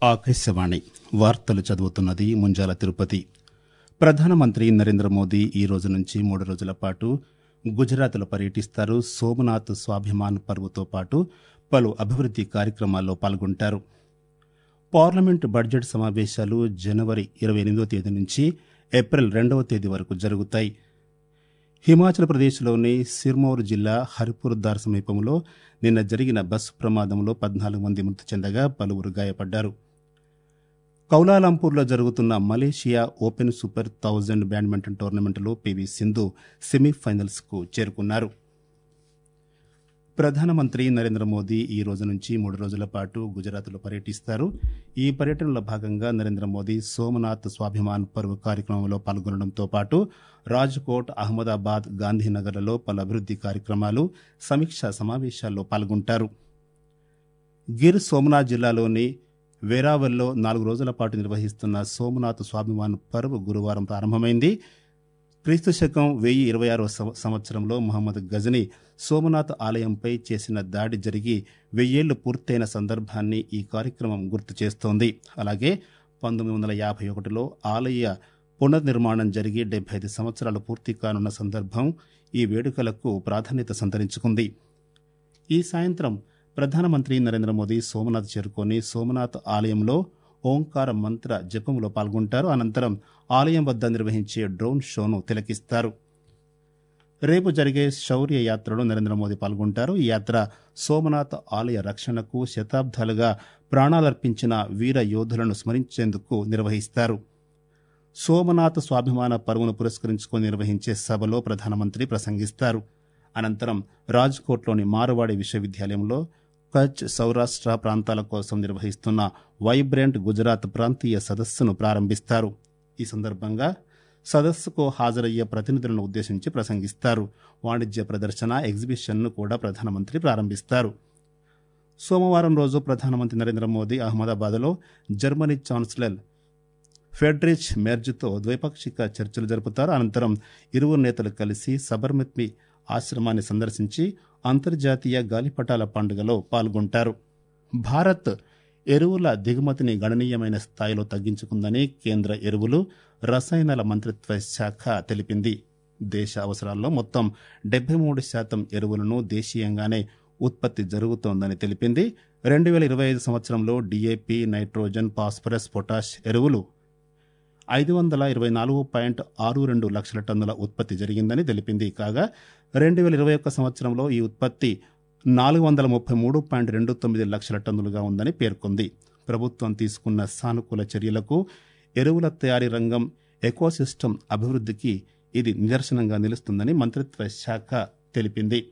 ఆకాశవాణి వార్తలు చదువుతున్నది ముంజాల తిరుపతి ప్రధానమంత్రి నరేంద్ర మోదీ ఈ రోజు నుంచి మూడు రోజుల పాటు గుజరాత్లో పర్యటిస్తారు సోమనాథ్ స్వాభిమాన్ పర్వ్తో పాటు పలు అభివృద్ది కార్యక్రమాల్లో పాల్గొంటారు పార్లమెంటు బడ్జెట్ సమావేశాలు జనవరి ఇరవై ఎనిమిదో తేదీ నుంచి ఏప్రిల్ రెండవ తేదీ వరకు జరుగుతాయి హిమాచల్ ప్రదేశ్లోని సిర్మౌర్ జిల్లా హరిపూర్ దార్ సమీపంలో నిన్న జరిగిన బస్సు ప్రమాదంలో పద్నాలుగు మంది మృతి చెందగా పలువురు గాయపడ్డారు కౌలాలంపూర్లో జరుగుతున్న Malaysia Open Super Thousand badminton టోర్నమెంట్లో పివి సింధు సెమీఫైనల్స్కు చేరుకున్నారు ప్రధానమంత్రి నరేంద్ర మోదీ ఈ రోజు నుంచి మూడు రోజుల పాటు గుజరాత్లో పర్యటిస్తారు ఈ పర్యటనలో భాగంగా నరేంద్ర మోదీ సోమనాథ్ స్వాభిమాన్ పర్వ్ కార్యక్రమంలో పాల్గొనడంతో పాటు రాజ్కోట్ అహ్మదాబాద్ గాంధీనగర్లలో పలు అభివృద్ది కార్యక్రమాలు సమీక్షా సమావేశాల్లో పాల్గొంటారు గిర్ సోమనాథ్ జిల్లాలోని వేరావల్లో నాలుగు రోజుల పాటు నిర్వహిస్తున్న సోమనాథ్ స్వాభిమాన్ పర్వ్ గురువారం ప్రారంభమైంది క్రీస్తు శకం వెయ్యి ఇరవై ఆరవ సంవత్సరంలో మహమ్మద్ గజని సోమనాథ్ ఆలయంపై చేసిన దాడి జరిగి వెయ్యేళ్లు పూర్తయిన సందర్భాన్ని ఈ కార్యక్రమం గుర్తు చేస్తోంది అలాగే పంతొమ్మిది వందల యాభై ఒకటిలో ఆలయ పునర్నిర్మాణం జరిగి డెబ్బై ఐదు సంవత్సరాలు పూర్తి కానున్న సందర్భం ఈ వేడుకలకు ప్రాధాన్యత సంతరించుకుంది ఈ సాయంత్రం ప్రధానమంత్రి నరేంద్ర మోదీ సోమనాథ్ చేరుకొని సోమనాథ్ ఆలయంలో ఓంకార మంత్ర జపంలో పాల్గొంటారు అనంతరం ఆలయం వద్ద నిర్వహించే డ్రోన్ షోను తిలకిస్తారు రేపు జరిగే శౌర్య యాత్రలో నరేంద్ర మోదీ పాల్గొంటారు ఈ యాత్ర సోమనాథ్ ఆలయ రక్షణకు శతాబ్దాలుగా ప్రాణాలర్పించిన వీర యోధులను స్మరించేందుకు నిర్వహిస్తారు సోమనాథ్ స్వాభిమాన పర్వను పురస్కరించుకొని నిర్వహించే సభలో ప్రధానమంత్రి ప్రసంగిస్తారు అనంతరం రాజ్కోట్లోని మారవాడి విశ్వవిద్యాలయంలో కచ్ సౌరాష్ట్ర ప్రాంతాల కోసం నిర్వహిస్తున్న వైబ్రెంట్ గుజరాత్ ప్రాంతీయ సదస్సును ప్రారంభిస్తారు ఈ సందర్భంగా సదస్సుకు హాజరయ్యే ప్రతినిధులను ఉద్దేశించి ప్రసంగిస్తారు వాణిజ్య ప్రదర్శన ఎగ్జిబిషన్ను కూడా ప్రధానమంత్రి ప్రారంభిస్తారు సోమవారం రోజు ప్రధానమంత్రి నరేంద్ర మోదీ అహ్మదాబాద్లో జర్మనీ ఛాన్సలర్ ఫెడరిచ్ మెర్జ్తో ద్వైపాక్షిక చర్చలు జరుపుతారు అనంతరం ఇరువురు నేతలు కలిసి సబర్మతి ఆశ్రమాన్ని సందర్శించి అంతర్జాతీయ గాలిపటాల పండుగలో పాల్గొంటారు భారత్ ఎరువుల దిగుమతిని గణనీయమైన స్థాయిలో తగ్గించుకుందని కేంద్ర ఎరువులు రసాయనాల మంత్రిత్వ శాఖ తెలిపింది దేశ అవసరాల్లో మొత్తం డెబ్బై మూడు శాతం ఎరువులను దేశీయంగానే ఉత్పత్తి జరుగుతోందని తెలిపింది రెండు వేల ఇరవై ఐదు సంవత్సరంలో డీఏపీ నైట్రోజన్ ఫాస్ఫరస్ పొటాష్ ఎరువులు ఐదు వందల ఇరవై నాలుగు పాయింట్ ఆరు రెండు లక్షల టన్నుల ఉత్పత్తి జరిగిందని తెలిపింది కాగా రెండు వేల ఇరవై ఒక్క సంవత్సరంలో ఈ ఉత్పత్తి నాలుగు వందల ముప్పై మూడు పాయింట్ రెండు తొమ్మిది లక్షల టన్నులుగా ఉందని పేర్కొంది ప్రభుత్వం తీసుకున్న సానుకూల చర్యలకు ఎరువుల తయారీ రంగం ఎకోసిస్టమ్ అభివృద్ధికి ఇది నిదర్శనంగా నిలుస్తుందని మంత్రిత్వ శాఖ తెలిపింది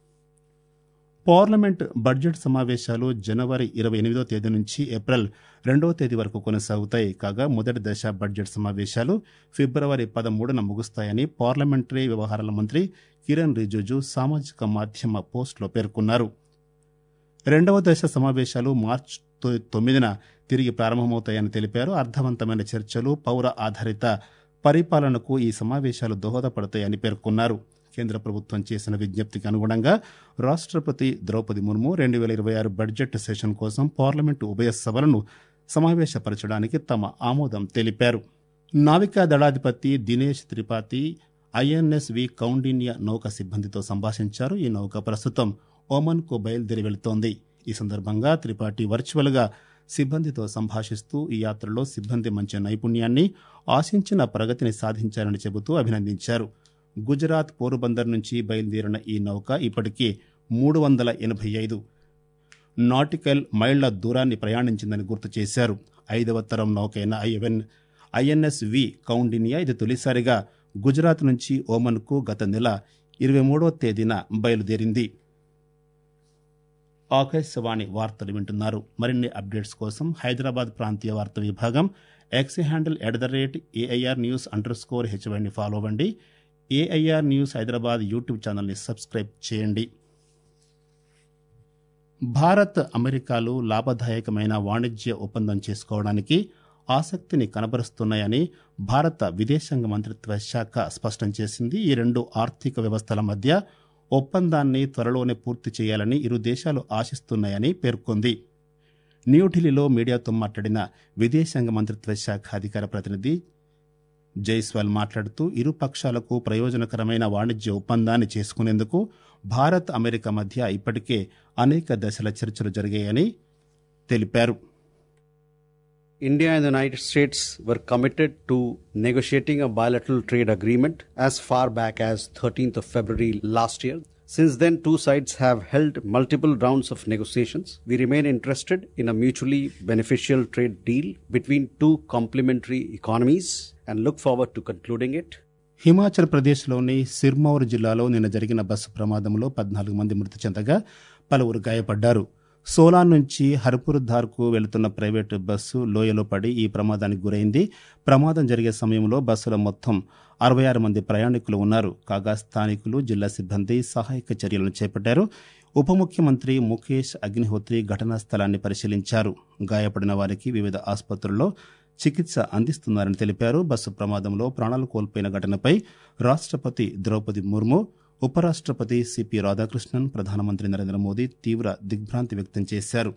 పార్లమెంట్ బడ్జెట్ సమావేశాలు జనవరి ఇరవై ఎనిమిదో తేదీ నుంచి ఏప్రిల్ రెండవ తేదీ వరకు కొనసాగుతాయి కాగా మొదటి దశ బడ్జెట్ సమావేశాలు ఫిబ్రవరి పదమూడున ముగుస్తాయని పార్లమెంటరీ వ్యవహారాల మంత్రి కిరణ్ రిజిజు సామాజిక మాధ్యమ పోస్టులో పేర్కొన్నారు రెండవ దశ సమావేశాలు మార్చి తొమ్మిదిన తిరిగి ప్రారంభమవుతాయని తెలిపారు అర్థవంతమైన చర్చలు పౌర ఆధారిత పరిపాలనకు ఈ సమావేశాలు దోహదపడతాయని పేర్కొన్నారు కేంద్ర ప్రభుత్వం చేసిన విజ్ఞప్తికి అనుగుణంగా రాష్ట్రపతి ద్రౌపది ముర్ము రెండు వేల ఇరవై ఆరు బడ్జెట్ సెషన్ కోసం పార్లమెంటు ఉభయ సభలను సమావేశపరచడానికి తమ ఆమోదం తెలిపారు నావికా దళాధిపతి దినేష్ త్రిపాఠి ఐఎన్ఎస్ వి కౌండిన్య నౌక సిబ్బందితో సంభాషించారు ఈ నౌక ప్రస్తుతం ఒమన్కు బయలుదేరి వెళుతోంది ఈ సందర్భంగా త్రిపాఠి వర్చువల్గా సిబ్బందితో సంభాషిస్తూ ఈ యాత్రలో సిబ్బంది మంచి నైపుణ్యాన్ని ఆశించిన ప్రగతిని సాధించారని చెబుతూ అభినందించారు గుజరాత్ పోరుబందర్ నుంచి బయలుదేరిన ఈ నౌక ఇప్పటికీ మూడు వందల ఎనభై ఐదు నాటికల్ మైళ్ల దూరాన్ని ప్రయాణించిందని గుర్తు చేశారు ఐదవ తరం నౌకైన ఐఎన్ ఐఎన్ఎస్ వి కౌండినియా ఇది తొలిసారిగా గుజరాత్ నుంచి ఓమన్కు గత నెల ఇరవై మూడవ తేదీన బయలుదేరింది ఆకాశవాణి వార్తలు వింటున్నారు మరిన్ని అప్డేట్స్ కోసం హైదరాబాద్ ప్రాంతీయ వార్తా విభాగం X handle at the rate AIR news underscore స్కోర్ హెచ్వైని ఫాలో అవ్వండి ఏఐఆర్ న్యూస్ హైదరాబాద్ యూట్యూబ్ ఛానల్ని సబ్స్క్రైబ్ చేయండి భారత్ అమెరికాలు లాభదాయకమైన వాణిజ్య ఒప్పందం చేసుకోవడానికి ఆసక్తిని కనబరుస్తున్నాయని భారత విదేశాంగ మంత్రిత్వ శాఖ స్పష్టం చేసింది ఈ రెండు ఆర్థిక వ్యవస్థల మధ్య ఒప్పందాన్ని త్వరలోనే పూర్తి చేయాలని ఇరు దేశాలు ఆశిస్తున్నాయని పేర్కొంది న్యూఢిల్లీలో మీడియాతో మాట్లాడిన విదేశాంగ మంత్రిత్వ శాఖ అధికార ప్రతినిధి జైస్వాల్ మాట్లాడుతూ ఇరు పక్షాలకు ప్రయోజనకరమైన వాణిజ్య ఒప్పందాన్ని చేసుకునేందుకు భారత్ అమెరికా మధ్య ఇప్పటికే అనేక దశల చర్చలు జరిగాయని తెలిపారు India and the United States were committed to negotiating a bilateral trade agreement as far back as 13th of February last year. Since then, two sides have held multiple rounds of negotiations. We remain interested in a mutually beneficial trade deal between two complementary economies and look forward to concluding it. Himachal ప్రదేశ్లోని సిర్మౌర్ జిల్లాలో నిన్న జరిగిన bus ప్రమాదంలో పద్నాలుగు మంది మృతి చెందగా పలువురు గాయపడ్డారు సోలాన్ నుంచి హర్పూర్ధార్కు వెళుతున్న ప్రైవేటు బస్సు లోయలో పడి ఈ ప్రమాదానికి గురైంది ప్రమాదం జరిగే సమయంలో బస్సులో మొత్తం అరవై ఆరు మంది ప్రయాణికులు ఉన్నారు కాగా స్థానికులు జిల్లా సిబ్బంది సహాయక చర్యలను చేపట్టారు ఉప ముఖ్యమంత్రి ముఖేష్ అగ్నిహోత్రి ఘటనా స్థలాన్ని పరిశీలించారు గాయపడిన వారికి వివిధ ఆసుపత్రుల్లో చికిత్స అందిస్తున్నారని తెలిపారు బస్సు ప్రమాదంలో ప్రాణాలు కోల్పోయిన ఘటనపై రాష్ట్రపతి ద్రౌపది ముర్ము ఉపరాష్ట్రపతి సిపి రాధాకృష్ణన్ ప్రధానమంత్రి నరేంద్ర మోదీ తీవ్ర దిగ్భ్రాంతి వ్యక్తం చేశారు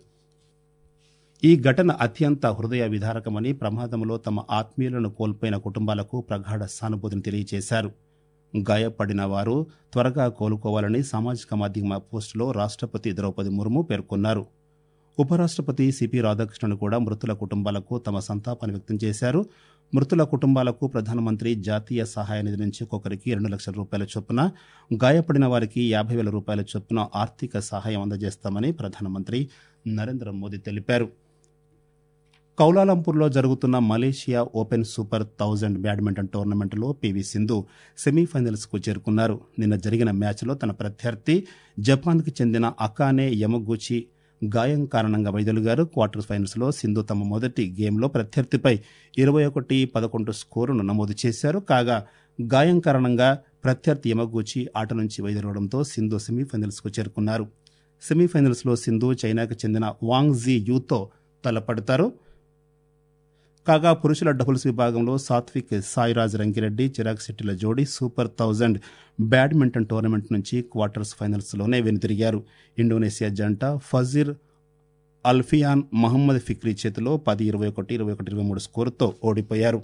ఈ ఘటన అత్యంత హృదయ విదారకమని ప్రమాదంలో తమ ఆత్మీయులను కోల్పోయిన కుటుంబాలకు ప్రగాఢ సానుభూతిని తెలియజేశారు గాయపడిన వారు త్వరగా కోలుకోవాలని సామాజిక మాధ్యమ పోస్టులో రాష్ట్రపతి ద్రౌపది ముర్ము పేర్కొన్నారు ఉపరాష్ట్రపతి సిపి రాధాకృష్ణన్ కూడా మృతుల కుటుంబాలకు తమ సంతాపాన్ని వ్యక్తం చేశారు మృతుల కుటుంబాలకు ప్రధానమంత్రి జాతీయ సహాయ నిధి నుంచి ఒక్కొక్కరికి రెండు లక్షల రూపాయల చొప్పున గాయపడిన వారికి యాభై వేల రూపాయల చొప్పున ఆర్థిక సహాయం అందజేస్తామని ప్రధానమంత్రి నరేంద్ర మోదీ తెలిపారు కౌలాలంపూర్లో జరుగుతున్న Malaysia Open Super Thousand badminton టోర్నమెంట్లో పివి సింధు సెమీఫైనల్స్కు చేరుకున్నారు నిన్న జరిగిన మ్యాచ్లో తన ప్రత్యర్థి జపాన్కి చెందిన అకానే యమగూచి గాయం కారణంగా వైదొలిగారు క్వార్టర్ ఫైనల్స్లో సింధు తమ మొదటి గేమ్లో ప్రత్యర్థిపై ఇరవై ఒకటి పదకొండు స్కోరును నమోదు చేశారు కాగా గాయం కారణంగా ప్రత్యర్థి యమగూచి ఆట నుంచి వైదొలగడంతో సింధు సెమీఫైనల్స్కు చేరుకున్నారు సెమీఫైనల్స్లో సింధు చైనాకు చెందిన వాంగ్ జీ యూతో తలపడతారు కాగా పురుషుల డబుల్స్ విభాగంలో సాత్విక్ సాయిరాజ్ రంగిరెడ్డి చిరాగ్ శెట్టిల జోడీ సూపర్ థౌజండ్ బ్యాడ్మింటన్ టోర్నమెంట్ నుంచి క్వార్టర్స్ ఫైనల్స్లోనే వెనుతిరిగారు ఇండోనేషియా జంట ఫజీర్ అల్ఫియాన్ మహమ్మద్ ఫిక్రీ చేతిలో పది ఇరవై ఒకటి ఇరవై ఒకటి ఇరవై మూడు స్కోరుతో ఓడిపోయారు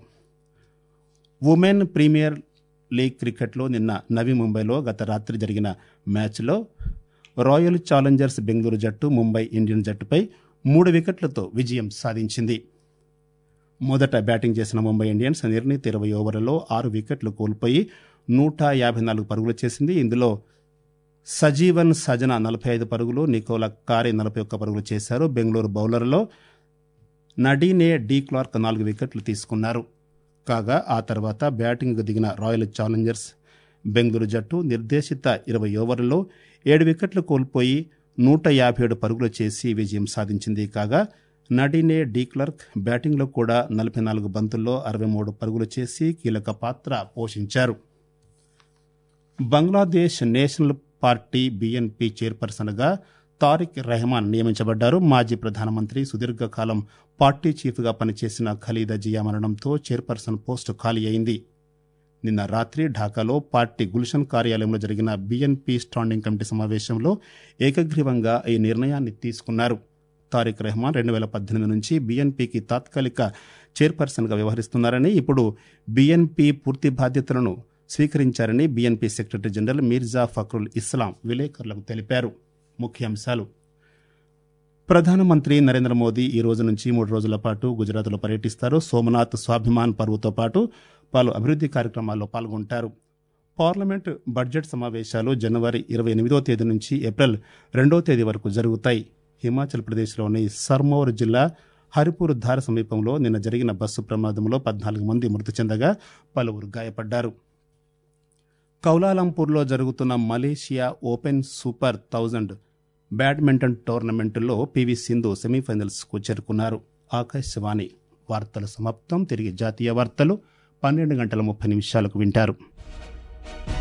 ఉమెన్ ప్రీమియర్ లీగ్ క్రికెట్లో నిన్న నవీ ముంబైలో గత రాత్రి జరిగిన మ్యాచ్లో రాయల్ ఛాలెంజర్స్ బెంగళూరు జట్టు ముంబై ఇండియన్ జట్టుపై మూడు వికెట్లతో విజయం సాధించింది మొదట బ్యాటింగ్ చేసిన ముంబై ఇండియన్స్ నిర్ణీత ఇరవై ఓవర్లలో ఆరు వికెట్లు కోల్పోయి నూట యాభై నాలుగు పరుగులు చేసింది ఇందులో సజీవన్ సజన నలభై ఐదు పరుగులు నికోలా కారే నలభై ఒక్క పరుగులు చేశారు బెంగళూరు బౌలర్లో నడీనే డీ క్లార్క్ నాలుగు వికెట్లు తీసుకున్నారు కాగా ఆ తర్వాత బ్యాటింగ్కు దిగిన రాయల్ ఛాలెంజర్స్ బెంగళూరు జట్టు నిర్దేశిత ఇరవై ఓవర్లలో ఏడు వికెట్లు కోల్పోయి నూట యాభై ఏడు పరుగులు చేసి విజయం సాధించింది కాగా నడీనే డీ క్లర్క్ బ్యాటింగ్లో కూడా నలభై నాలుగు బంతుల్లో అరవై మూడు పరుగులు చేసి కీలక పాత్ర పోషించారు బంగ్లాదేశ్ నేషనల్ పార్టీ బీఎన్పీ చైర్పర్సన్గా తారిక్ రెహమాన్ నియమించబడ్డారు మాజీ ప్రధానమంత్రి సుదీర్ఘకాలం పార్టీ చీఫ్గా పనిచేసిన ఖలీదా జియా మరణంతో చైర్పర్సన్ పోస్టు ఖాళీ అయింది నిన్న రాత్రి ఢాకాలో పార్టీ గుల్షన్ కార్యాలయంలో జరిగిన బీఎన్పీ స్టాండింగ్ కమిటీ సమావేశంలో ఏకగ్రీవంగా ఈ నిర్ణయాన్ని తీసుకున్నారు తారిక్ రెహమాన్ రెండు వేల పద్దెనిమిది నుంచి బీఎన్పీకి తాత్కాలిక చైర్పర్సన్గా వ్యవహరిస్తున్నారని ఇప్పుడు బీఎన్పీ పూర్తి బాధ్యతలను స్వీకరించారని BNP secretary general Mirza Fakhrul Islam విలేకరులకు తెలిపారు ముఖ్యాంశాలు ప్రధానమంత్రి నరేంద్ర మోదీ ఈ రోజు నుంచి మూడు రోజుల పాటు గుజరాత్లో పర్యటిస్తారు సోమనాథ్ స్వాభిమాన్ పర్వుతో పాటు పలు అభివృద్ధి కార్యక్రమాల్లో పాల్గొంటారు పార్లమెంట్ బడ్జెట్ సమావేశాలు జనవరి ఇరవై ఎనిమిదో తేదీ నుంచి ఏప్రిల్ రెండో తేదీ వరకు జరుగుతాయి హిమాచల్ ప్రదేశ్లోని సర్మౌర్ జిల్లా హరిపూర్ ధార సమీపంలో నిన్న జరిగిన బస్సు ప్రమాదంలో పద్నాలుగు మంది మృతి చెందగా పలువురు గాయపడ్డారు కౌలాలంపూర్లో జరుగుతున్న Malaysia Open Super Thousand badminton టోర్నమెంటులో పివి సింధు సెమీఫైనల్స్కు చేరుకున్నారు ఆకాశవాణి వార్తలు సమాప్తం తిరిగి జాతీయ వార్తలు పన్నెండు గంటల ముప్పై నిమిషాలకు వింటారు